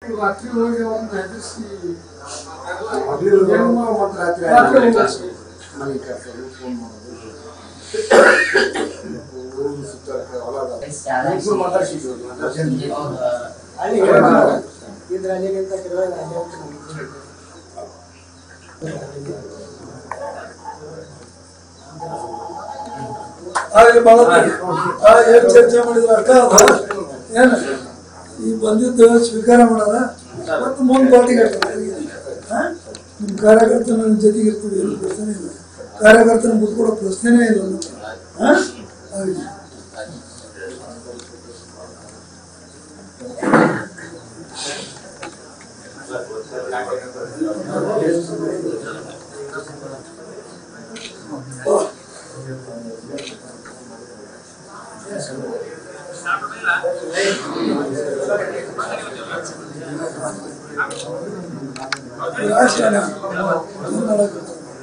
ರಾತ್ರಿ ಹೋಗಿ ಅವ್ರನ್ನ ಹೆದರ್ಸಿ ಹಗಲು ಮತ್ತು ರಾತ್ರಿ ರಾತ್ರಿ ಹೋಗಿ ಮನೆ ಕರ್ಕೊಂಡು ಫೋನ್ ಮಾಡೋದು ಊರು ಸುತ್ತಾಕ ಹೊಲ ಅದಾವ. ಇಬ್ರು ಮಾತಾಡ್ಸಿದ್ವಿ ಇದ್ರಲ್ಲಿಗಿಂತ ಕೆಲವೊಂದು ಅಲ್ಲೇ ಹೋಗ್ತೀನಿ ನಮ್ಗೆ. ಆಗಲಿ ಭಾಳ ಏನು ಚರ್ಚೆ ಮಾಡಿದ್ರು ಅಷ್ಟ ಅದ ಏನು ಈ ಬಂದಿದ್ದು ಸ್ವೀಕಾರ ಮಾಡೋದ ಮತ್ತು ಮುಂದೆ ಪಾರ್ಟಿಗೆ ನಿಮ್ಮ ಕಾರ್ಯಕರ್ತನ ನನ್ನ ಜೊತೆಗೆ ಇರ್ತೀವಿ ಏನು ಪ್ರಶ್ನೆ ಇಲ್ಲ ಕಾರ್ಯಕರ್ತನ ಮುದ್ಕೊಡೋ ಪ್ರಶ್ನೆನೇ ಇಲ್ಲ ನಮ್ಮ ಹತ್ರ. ಹಾ? ಆಗ್ಲಿ. ರಾಜಕಾರಣ ಏನ್ ಮಾಡಕ್ಕೆ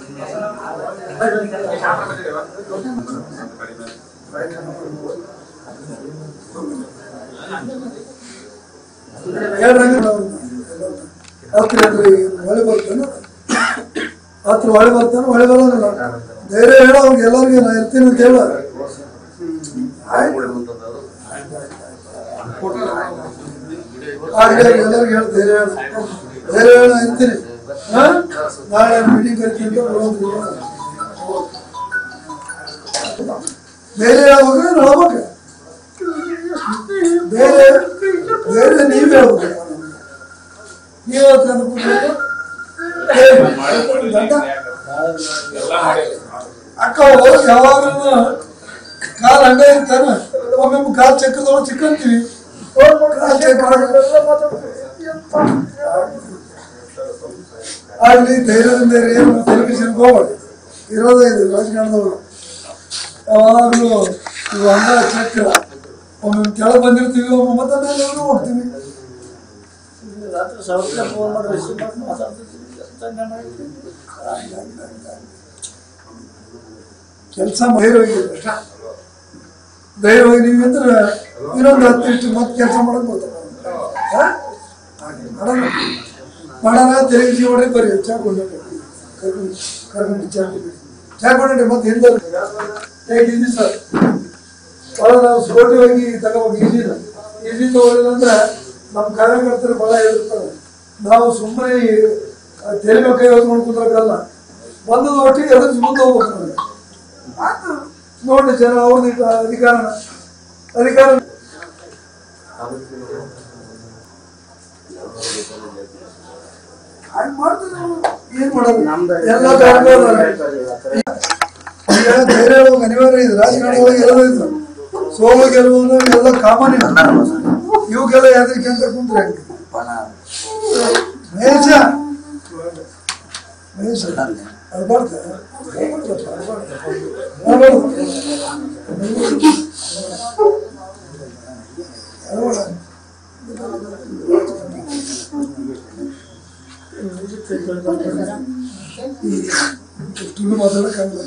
ಹೇಳ್ರಂಗ ರಾತ್ರಿ ಅಂದ್ರೆ ಹೊಳೆ ಬರ್ತಾನೆ ರಾತ್ರಿ ಹೊಳೆ ಬರ್ತಾನೆ ಹೊಳೆ ಬರೋದಿಲ್ಲ ಧೈರ್ಯ ಹೇಳೋ ಅವ್ರಿಗೆ ಎಲ್ಲರಿಗೆ ನಾ ಇರ್ತೀನಿ ಅಂತ ಹೇಳ ಆಗ್ಲಿ ಎಲ್ಲರಿಗೆ ಹೇಳಿ ಧೈರ್ಯ ಹೇಳ ಧೈರ್ಯ ಹೇಳ ಇರ್ತೀನಿ ಹಾ ನಾಳೆ ಮೀಟಿಂಗ್ ಕರಿತೀನಿ ಅಂತ ಬರೋದು ಬೇರೆ ಹೇಳುವಾಗ ಹೇಳ್ಬೇಕು ಬೇರೆ ಬೇರೆ ನೀವ್ ಹೇಳ್ಬೇಕು ನೀವ್ ಹೇಳ್ಕೊಂಡು ಅಕ್ಕ ಹೋಗಿ ಯಾವಾಗಲೂ ಕಾಲ್ ಹಂಗ ಇರ್ತಾನ ಒಮ್ಮೊಮ್ಮೆ ಕಾಲ್ ಚಕ್ಕದೊಳಗೆ ಚಿಕ್ಕಂತೀವಿ ಕಾಲ್ ಚೆಕ್ ಆಗ್ಲಿ ಧೈರ್ಯದಿಂದ ಇರಿ, ಏನು ಟೆಲಿವಿಷನ್ ಹೋಗ್ಬೇಡಿ ಇರೋದೇ ಇದು ರಾಜಕಾರಣದವರು ಯಾವಾಗಲೂ ಇವು ಹಂಗ ಚಕ್ರ ಒಮ್ಮೊಮ್ಮೆ ಕೆಳಗೆ ಬಂದಿರ್ತೀವಿ ಒಮ್ಮೆ ಮತ್ತೆ ಮೇಲೆ ಹೋಗ್ತೀವಿ ರಾತ್ರಿ ಸಾವಿರ ಫೋನ್ ಮಾಡಿ ರಿಸೀವ್ ಮಾಡಿ ಮಾತಾಡ್ತಿದ್ದೀನಿ ಎಂತ ಜನ ಇದ್ದೀರಿ? ಕೆಲಸ ಧೈರ್ಯವಾಗಿ ಅಷ್ಟ ಧೈರ್ಯವಾಗಿ ನೀವು ಅಂದ್ರೆ ಇನ್ನೊಂದು ಹತ್ತು ಇಷ್ಟು ಮತ್ತೆ ಕೆಲಸ ಮಾಡಕ್ ಬರ್ತಾರೆ ಹಾ? ಹಾಗೆ ಮಾಡೋಣ ಮಾಡೋಣ ತೆರಿಗೆ ಹೊಡ್ರಿ ಬರ್ರಿ ಚಾ ಕೊಂಡು ಕರ್ಕೊಂಡು ಕರ್ಕೊಂಡು ಚಾ ಕುಡಿ. ಚಾ ಕೊಂಡ್ರಿ ಮತ್ತೆ ಹಿಂದೆ ಹೇಗೆ ಈಜಿ ಸರ್ ಭಾಳ ನಾವು ಸ್ಕೋಟಿ ಹೋಗಿ ತಗೋಬೇಕು ಈಜಿನ ಈಜಿ ತಗೊಳ್ಳಿಲ್ಲ ಅಂದ್ರೆ ನಮ್ಮ ಕಾರ್ಯಕರ್ತರು ಭಾಳ ಹೇಳಿರ್ತಾರೆ ನಾವು ಸುಮ್ಮನೆ ತೆರಿಗೆ ಕೈ ಹೊತ್ಕೊಂಡು ಕುಂದ್ರಕ್ಕಲ್ಲ ಬಂದದ ಒಟ್ಟಿಗೆ ಅದಕ್ಕೆ ಮುಂದೆ ಹೋಗ್ಬೇಕು ನಾವು. ಆಯ್ತು. ನೋಡ್ರಿ ಜನ ಅವ್ರದ್ದು ಅಧಿಕಾರ ಅಧಿಕಾರ ಹಾಗ್ ಮಾಡ್ತೀವಿ ನಾವು. ಏನ್ ಮಾಡೋದು ಎಲ್ಲ ಕಾರ್ಯಕ್ರಮ ಈಗ ಧೈರ್ಯ ಹೋಗಿ ಅನಿವಾರ್ಯ ಇದೆ ರಾಜಕಾರಣವಾಗಿ ಎಲ್ಲ ಇದೆ ಸೋಲು ಗೆಲುವು ಎಲ್ಲ ಕಾಮನ್ ಇವಕ್ಕೆಲ್ಲ ಯಾವ್ದಕ್ಕೆ ಅಂತ ಕುಂತ್ರೆ ಹೆಂಗೆ? ಮಹೇಶ ಮಹೇಶ ಅಳ್ಬಾರ್ದು. ಅಳ್ಬಾರ್ದು. ಅಳ್ಬಾರ್ದು. ತುಳು ಮಾತಾಡಕ್ಕಾಗಲ್ಲ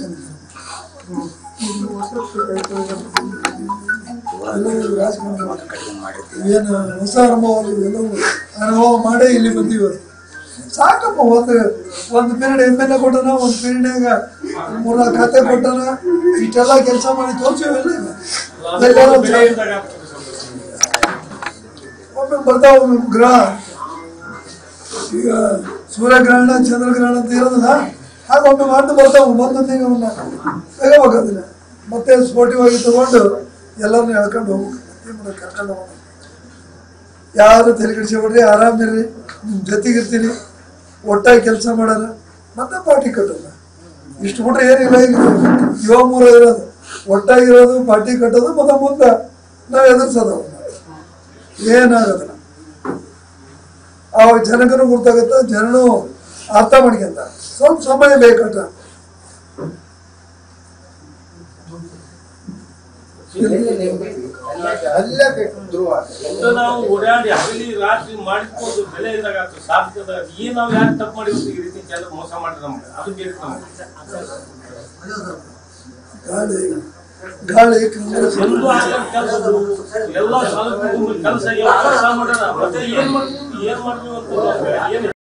ಎಲ್ಲವೂ ರಾಜಕಾರಣ ಏನು ಹೊಸ ಅನುಭವ ಎಲ್ಲವೂ ಅನುಭವ ಮಾಡೇ ಇಲ್ಲಿ ಬಂದೀವಿ ಸಾಕಪ್ಪ ಒಂದು ಒಂದು ಪೀರಿಯಡ್ ಎಮ್ ಎಲ್ ಎ ಕೊಟ್ಟನ ಒಂದು ಪೀರಿಯಡ್ನಾಗ ಮೂರ್ನಾಲ್ಕು ಖಾತೆ ಕೊಟ್ಟನ ಇಷ್ಟೆಲ್ಲ ಕೆಲಸ ಮಾಡಿ ತೋರ್ಸಿವೆಲ್ಲ ಈಗ ಎಲ್ಲಾರು ಒಂದ್ ಸ್ವಲ್ಪ- ಒಮ್ಮೆ ಬರ್ತಾವ ಒಮ್ಮೆ ಗ್ರಹ ಈಗ ಸೂರ್ಯಗ್ರಹಣ ಚಂದ್ರಗ್ರಹಣ ಅಂತ ಇರೋದಿಲ್ಲ ಹಾಗೆ ಒಮ್ಮೆ ಮಾಡ್ತಾ ಬರ್ತಾವ ಒಂದೊಂದಿಗೆ ಅವನ್ನ ತೆಗೋಬೇಕದನ್ನ ಮತ್ತೆ ಸ್ಫೋಟಿವಾಗಿ ತಗೊಂಡು ಎಲ್ಲರನ್ನೂ ಎಳ್ಕೊಂಡು ಹೋಗ್ಬೇಕು ಏನ್ ಮಾಡೋದು, ಕರ್ಕೊಂಡು ಹೋಗ್ಬೇಕು ಯಾರು ತಲೆ ಕೆಡಿಸ್ಕೊಡ್ರಿ ಆರಾಮಿರ್ರಿ ನಿಮ್ಮ ಜೊತೆಗಿರ್ತೀನಿ ಒಟ್ಟಾಗಿ ಕೆಲಸ ಮಾಡೋಣ ಮತ್ತೆ ಪಾರ್ಟಿ ಕಟ್ಟೋಣ ಇಷ್ಟು ಬಿಟ್ರೆ ಏನಿಲ್ಲ ಈಗ ಇವ ಮೂರ ಇರೋದು ಒಟ್ಟಾಗಿರೋದು ಪಾರ್ಟಿ ಕಟ್ಟೋದು ಮತ್ತೆ ಮುಂದೆ ನಾವು ಎದುರ್ಸೋದು ಅವನ್ನ ಏನಾಗೋದಿಲ್ಲ ಅವಾಗ ಜನಗನು ಗೊತ್ತಾಗತ್ತ ಜನನು ಅರ್ಥ ಮಾಡ್ಕೊಂತ ಸ್ವಲ್ಪ ಸಮಯ ಬೇಕಟ ಅಲ್ಲೇ ಬೇಕು ಧ್ರುವ ಎಂದು ನಾವು ಓಡಾಡಿ ಹಗಲಿ ರಾತ್ರಿ ಮಾಡಿಕೊಂಡು ಬೆಲೆ ಇದ್ದಾಗ ಆಗ್ತದೆ ಸಾಧ್ಯದಾಗ ಈ ನಾವು ಯಾಕೆ ತಪ್ಪು ಮಾಡಿ ಈ ರೀತಿ ಜನ ಮೋಸ ಮಾಡಿದ್ರೆ ನಮ್ಗೆ ಅದು ಬೇಕು ನಮ್ಗೆ ಗಾಡಿ ಗಾಳಿ ಕಾಂಗ್ರೆಸ್ ಒಂದು ಆಗಲ್ಲ ಕೆಲಸ ಎಲ್ಲ ಸಾಲ ಕೆಲಸ ಕೆಲಸ ಮಾಡ್ಯಾರ ಮತ್ತೆ ಏನ್ ಮಾಡ್ತೀವಿ ಏನ್ ಮಾಡ್ತೀವಿ ಅಂತ ಏನು